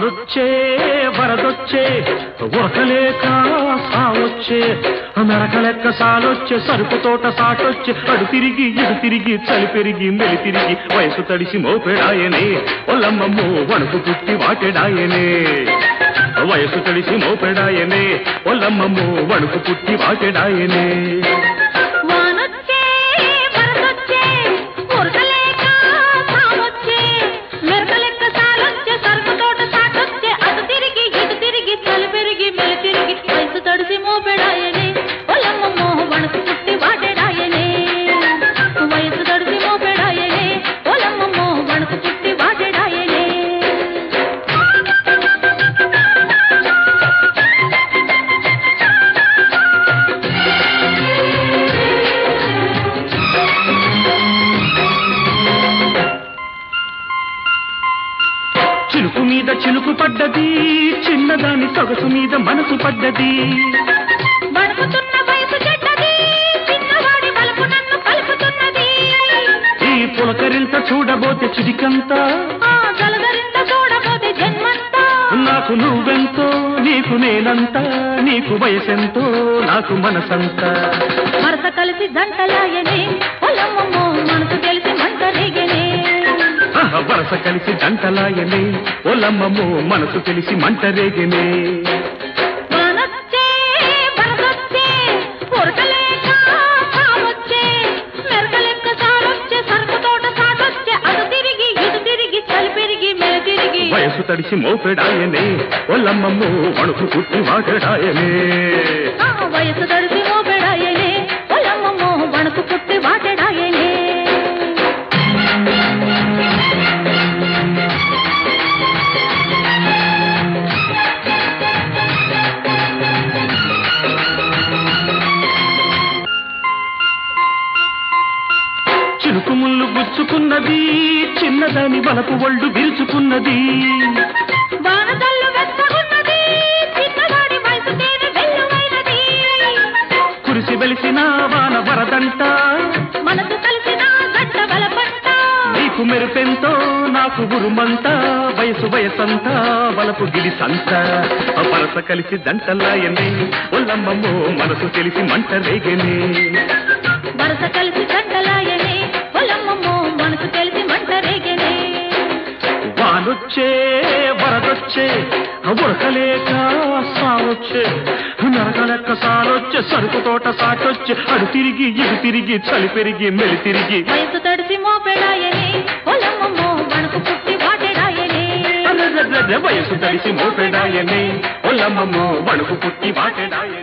వానొచ్చే వరదొచ్చే ఉరకలేక సావొచ్చే మెరక లెక్క సాలొచ్చే సరుకు తోట సాటొచ్చే అడు తిరిగి ఇడు తిరిగి చలి పెరిగి మెలి తిరిగి వయసు తడిసి మోపెడాయనే ఒల్లమ్మమ్మో వణుకు పుట్టి వాటెడాయనే వయసు తడిసి మోపెడాయనే ఒల్లమ్మమ్మో వణుకు పుట్టి వాటెడాయనే వానొచ్చే వరదొచ్చే ఉరకలేక సావొచ్చే మెరకలెక్క సాలొచ్చే సరుకు తోట సాటొచ్చే అటు తిరిగి ఇటు తిరిగి చలి పెరిగి మెలి తిరిగి వయసు తడిసి మోపెడాయనే ఒలమ్మమ్మో వణుకు పుట్టి వాడెడాయనే వయసు తడిసి మోపెడాయనే ఒలమ్మమ్మో వణుకు పుట్టి వాడెడాయనే చిలుకు మీద చిలుకు పడ్డది చిన్నదాని సొగసు మీద మనసు పడ్డది వణుకుతున్న వయసు చెడ్డది చిన్నవాడి వలపు నన్ను కలుపుతున్నది ఈ పులకరింత చూడబోతే చిడికంతా ఆ జలధరింత చూడబోతే జన్మంతా నాకు నువ్వెంతో నీకు నేనంతా నీకు వయసెంతో నాకు మనసంతా వరస కలిసి జంటలాయనే పొలమ్మమ్మో మనసు తెలిసి మంట రేగనే ఆహ, వరస కలిసి జంటలాయనే ఒలమ్మమ్మో మనసు తెలిసి మంట రేగనే వానొచ్చే వరదొచ్చే ఉరకలేక సావొచ్చే మెరకలెక్క సారొచ్చే సరుకు తోట సాటొచ్చే అటు తిరిగి ఇటు తిరిగి చలి పెరిగి మెల తిరిగి వయసు తడిసి మోపెడాయనే ఒల్లమ్మమ్మో వణుకు పుట్టి వాటడాయనే ఆ వయసు తడిసి మోపెడాయనే పొలమ్మమ్మో వణుకు పుట్టి వాటెడాయనే చిలుకు ముళ్ళు గుచ్చుకున్నది చిన్నదాని వలపు ఒళ్ళు విరుచుకున్నది వానజల్లు వెచ్చగున్నది చిన్నవాడి వయసు తేనె వెల్లువైనది కురిసి వెలిసిన వాన వరదంట మనసు కలిసిన గడ్డ బలపంట నీకు మెరుపెంతో నాకు గురుమంత వయసు వయసంతా వలపు గిలిసంత వరస కలిసి దంటలాయనే ఒల్లమ్మమ్మో మనసు తెలిసి మంట రేగనే వరస కలిసి గడ్డలాయనే పొలమ్మమ్మో మనసు తెలిసి మంట రేగనే వానొచ్చే వరదొచ్చే ఉరకలేక సావొచ్చే నరకలెక్క సాలొచ్చే సరుకు తోట సాటొచ్చే అడు తిరిగి ఇడు తిరిగి చలి పెరిగి మెలి తిరిగి వయసు తడిసి మోపెడాయనే పొలమ్మమ్మో మనకు పుట్టి వాటెడాయనే అర్రర్రర్ర వయసు తడిసి మోపెడాయనే ఒల్లమ్మమ్మో వణుకు పుట్టి వాటెడాయనే